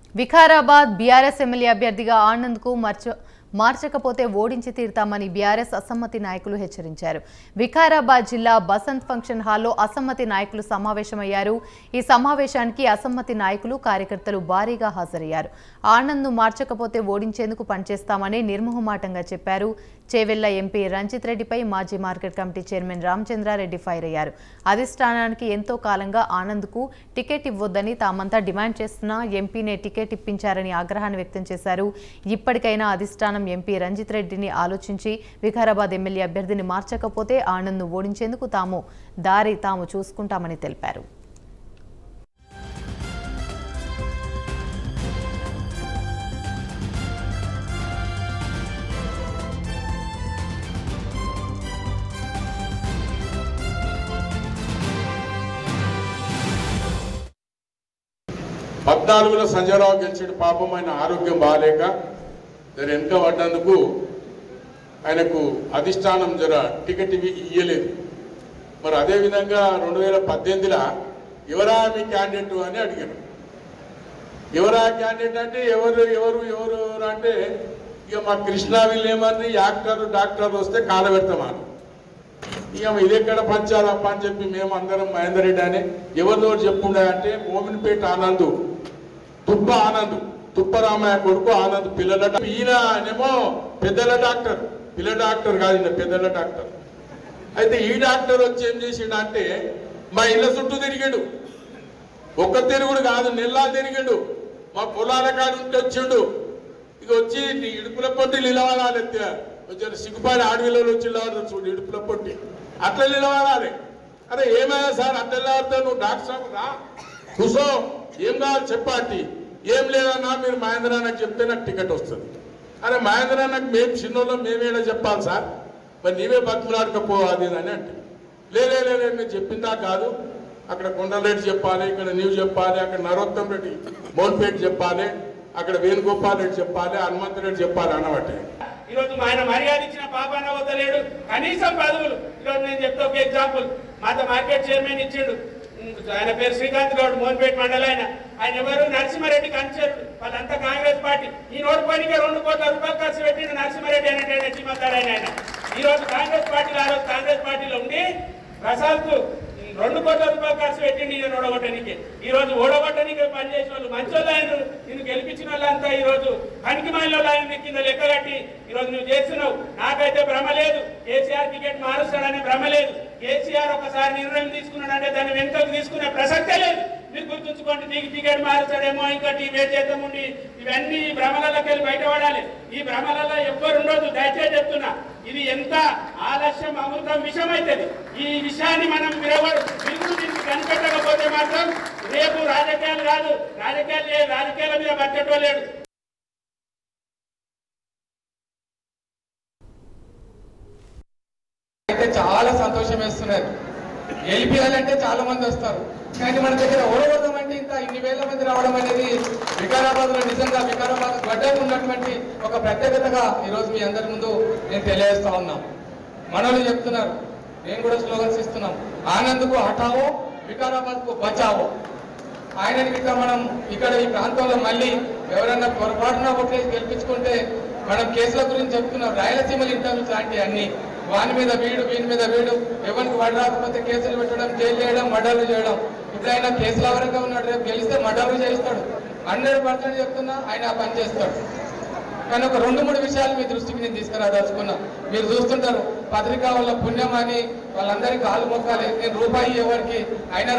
Vikarabad BRS MLA అభ్యర్థిగా ఆనంద్కు మార్చ మార్చకపోతే ఓడించి తీరుతామని బీఆర్ఎస్ అసమ్మతి నాయకులు హెచ్చరించారు వికారాబాద్ జిల్లా బసంత్ ఫంక్షన్ హాల్లో అసమ్మతి నాయకులు సమావేశమయ్యారు ఈ సమావేశానికి అసమ్మతి నాయకులు కార్యకర్తలు భారీగా హాజరయ్యారు ఆనంద్ను మార్చకపోతే ఓడించేందుకు పనిచేస్తామని నిర్మోహమాటంగా చెప్పారు చేవెళ్ల ఎంపీ రంజిత్ రెడ్డిపై మాజీ market committee chairman Ramachandra Reddy fire అయ్యారు అధిష్టానానికి ఎంతో కాలంగా ఆనంద్కు టికెట్ ఇవ్వొద్దని తామంతా డిమాండ్ చేస్తున్నా ఎంపీనే టికెట్ ఇప్పించారని ఆగ్రహాన్ని వ్యక్తం చేశారు ఇప్పటికైనా అధిష్టానం ఎంపీ రంజిత్ రెడ్డిని ఆలోచించి వికారాబాద్ ఎమ్మెల్యే అభ్యర్థిని మార్చకపోతే ఆనంద్ను ఓడించేందుకు తాము దారి తాము చూసుకుంటామని తెలిపారు పద్నాలుగులో సంజయరావు గెలిచిన పాపం ఆయన ఆరోగ్యం బాగాలేక జర వెనుక పడ్డందుకు ఆయనకు అధిష్టానం జర టికెట్ ఇవి ఇయ్యలేదు మరి అదేవిధంగా రెండు వేల పద్దెనిమిదిలో ఎవరా మీ క్యాండిడేట్ అని అడిగారు ఎవరా క్యాండిడేట్ అంటే ఎవరు ఎవరు ఎవరు ఎవరు అంటే ఇక మా కృష్ణా విలేమని యాక్టర్ డాక్టర్ వస్తే కాలబెడతామని ఇక ఇది ఎక్కడ పంచాలప్ప అని చెప్పి మేము అందరం మహేందర్ రెడ్డి అని ఎవరిదో చెప్పుండే అంటే మోమిన్పేట ఆనంద్ తుప్ప ఆనంద్ తుప్పరామయ్య కొడుకు ఆనంద్ పిల్లల డా- ఈయననేమో పెద్దల డాక్టర్ పిల్ల డాక్టర్ కాదు ఈయన పెద్దల డాక్టర్ అయితే ఈ డాక్టర్ వచ్చి ఏం చేసిండు అంటే మా ఇళ్ళ చుట్టూ తిరిగాడు ఒక్క తిరుగుడు కాదు నెల్లా తిరిగాడు మా పొలాల కాడు ఉంటే వచ్చిండు ఇక వచ్చి నీ ఇడుపుల పొట్టి నిలబడాలి కొంచెం సిగ్గుపాటి ఆడవిలో వచ్చి నిలబడతారు చూడు ఇడుపుల పొట్టి అట్లా నిలబడాలి అరే ఏమైనా సార్ అట్లా నిలబడతావు నువ్వు డాక్టర్ సాబ్ రా కూసో ఏం కావాలి చెప్పాటి ఏం లేదన్నా మీరు మహేంద్ర నాకు చెప్తే నాకు టికెట్ వస్తుంది అరే మహేంద్ర నాకు మేము చిన్నోళ్ళం మేమేడా చెప్పాలి సార్ మరి నీవే బతుకులాడకపో అది ఇది అని అంటే లే లే, లే, లే, మీరు చెప్పిందా కాదు అక్కడ కొండలరెడ్డి చెప్పాలి ఇక్కడ నీవు చెప్పాలి అక్కడ నరోత్తం రెడ్డి మోన్పేట చెప్పాలి అక్కడ వేణుగోపాల్ రెడ్డి చెప్పాలి హనుమంత్ రెడ్డి చెప్పాలి అన్నమాట ఈరోజు ఆయన మర్యాద ఇచ్చిన పాపాన వద్దలేడు కనీసం పదవులు ఈరోజు నేను చెప్తా ఒక ఎగ్జాంపుల్ మాతో మార్కెట్ చైర్మన్ ఇచ్చిండు ఉమ్, ఆయన పేరు శ్రీకాంత్ గౌడ్ మోహన్పేట మండలం ఆయన ఆయన ఎవరు నరసింహారెడ్డి కంచరు వాళ్ళంతా కాంగ్రెస్ పార్టీ ఈ నోటు పనికి రెండు కోట్ల రూపాయలు ఖర్చు పెట్టిండు నరసింహారెడ్డి అనేటువంటి చిమ్మతారాయన ఆయన ఈ రోజు కాంగ్రెస్ పార్టీలో ఆ రోజు కాంగ్రెస్ పార్టీలో ఉండి ప్రసాద్ రెండు కోట్ల రూపాయలు ఖర్చు పెట్టిండి ఈయన ఓడగొట్టడానికి ఈ రోజు ఓడగొట్టడానికి పనిచేసిన వాళ్ళు మంచి వాళ్ళు ఆయన నిన్ను గెలిపించిన వాళ్ళంతా ఈ రోజు పనికి మాలిన వాళ్ళు ఆయన కింద లెక్క కట్టి ఈ రోజు నువ్వు చేస్తున్నావు నాకైతే భ్రమ లేదు కేసీఆర్ టికెట్ మారుస్తాడనే భ్రమ లేదు కేసీఆర్ ఒకసారి నిర్ణయం తీసుకున్నాడంటే దాన్ని వెనుకకు తీసుకునే ప్రసక్తే లేదు మీరు గుర్తుంచుకోండి నీకు టికెట్ మారుస్తాడేమో ఇంకా టీవీ చేద్దాం ఉండి ఇవన్నీ ఈ భ్రమలలోకి వెళ్ళి బయటపడాలి ఈ భ్రమలలో ఎవ్వరు ఉండదు దయచేసి చెప్తున్నా ఇది ఎంత ఆలస్యం అమృతం విషయం అవుతుంది ఈ విషయాన్ని మనం విరవడు విరుగుడు దీనికి కనిపెట్టకపోతే మాత్రం రేపు రాజకీయాలు కాదు రాజకీయాలు లే- రాజకీయాల మీద బడ్జెట్ లేడు అయితే చాలా సంతోషం వేస్తున్నారు గెలిపియాలంటే చాలా మంది వస్తారు కానీ మన దగ్గర ఓడగొడదాం అంటే ఇంత ఇన్ని వేల మంది రావడం అనేది వికారాబాద్ లో నిజంగా వికారాబాద్ గడ్డకు ఉన్నటువంటి ఒక ప్రత్యేకతగా ఈరోజు మీ అందరి ముందు నేను తెలియజేస్తా ఉన్నాం మనోళ్ళు చెప్తున్నారు నేను కూడా స్లోగన్స్ ఇస్తున్నాం ఆనంద్కు హఠావో వికారాబాద్ కు బచావో ఆయనని ఇక మనం ఇక్కడ ఈ ప్రాంతంలో మళ్ళీ ఎవరన్నా పొరపాటున ఓట్లేసి గెలిపించుకుంటే మనం కేసుల గురించి చెప్తున్నాం రాయలసీమలు ఇంటర్వ్యూస్ లాంటి అన్ని వాని మీద వీడు వీని మీద వీడు ఎవరికి వాడు రాకపోతే కేసులు పెట్టడం జైలు చేయడం మర్డర్లు చేయడం ఇప్పుడు ఆయన కేసుల వరంగా ఉన్నాడు రేపు గెలిస్తే మర్డర్లు చేస్తాడు హండ్రెడ్ పర్సెంట్ చెప్తున్నా ఆయన ఆ పని చేస్తాడు కానీ ఒక రెండు మూడు విషయాలు మీ దృష్టికి నేను తీసుకురాదలుచుకున్నా మీరు చూస్తుంటారు పత్రికా వాళ్ళ పుణ్యం అని వాళ్ళందరికీ కాలు మొక్కాలి నేను రూపాయి ఎవరికి అయినా